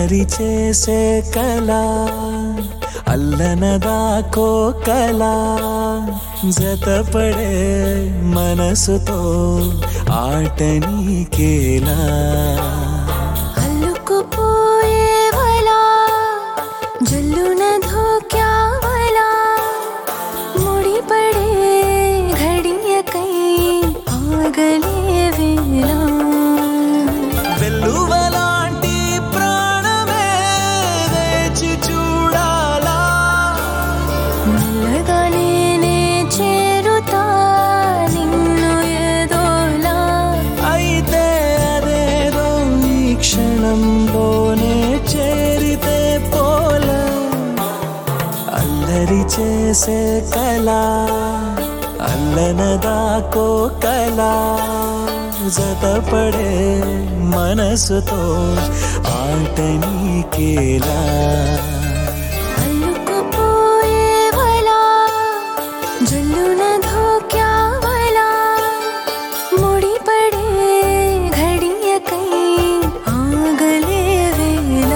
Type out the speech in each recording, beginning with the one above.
అల్లరి చేసే కళ అల్లనదాకో కళ జతపడే మనసుతో ఆట నీకేలా అల్లుకుపోయేవలా జల్లున ధోక్యావలా ముడిపడే ఘడియకై ఆగలే వేళ వెల్లువలాంటి ప్రాణమే వేచి చూడాలా మెల్లగానే నే చేరుతా నిన్ను ఏదోలా అయితే అదేదో ఈ క్షణంలోనే చేరితే పోలా అల్లరి చేసే కళ అల్లనదాకో కళ జతపడే మనసుతో ఆట నీకేలా అల్లుకుపోయేవలా జల్లున ధోక్యావలా ముడిపడే ఘడియకై ఆగలే వేళ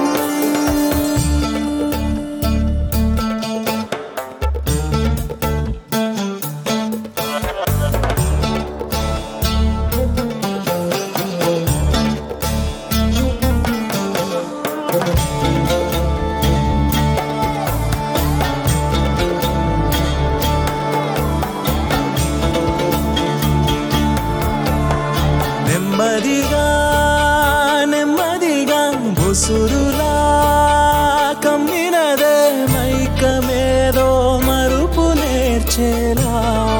నెమ్మదిగా నెమ్మదిగా బుసురులా కమ్మినదే మైకమేదో మరుపు నేర్చేలా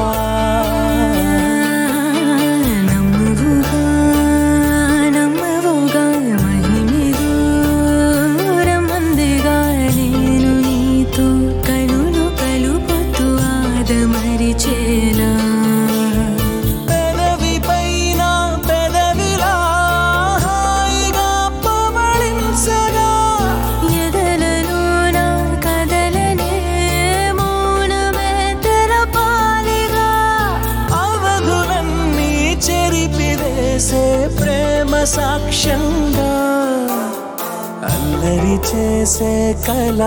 నమ్మవుగా నమ్మవుగా మహిమిదు రమ్మందిగా నేను నీతో కనులు కలుపుతూ ఆదమరిచేలా పెదవి పైన పెదవిలా హాయిగా పవళించగా ఎదలలోన కదలనే మౌనమే తెరపాలిగా అవధులన్నీ చెరిపివేసే ప్రేమ సాక్ష్యంగా అల్లరి చేసే కళ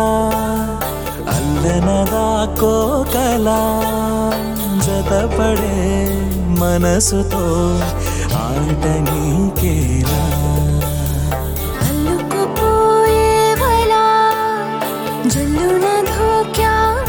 అల్లనదాకో కళ జతపడే మనసుతో ఆట నీకేలా అల్లుకుపోయేవలా జల్లున ధోక్యావలా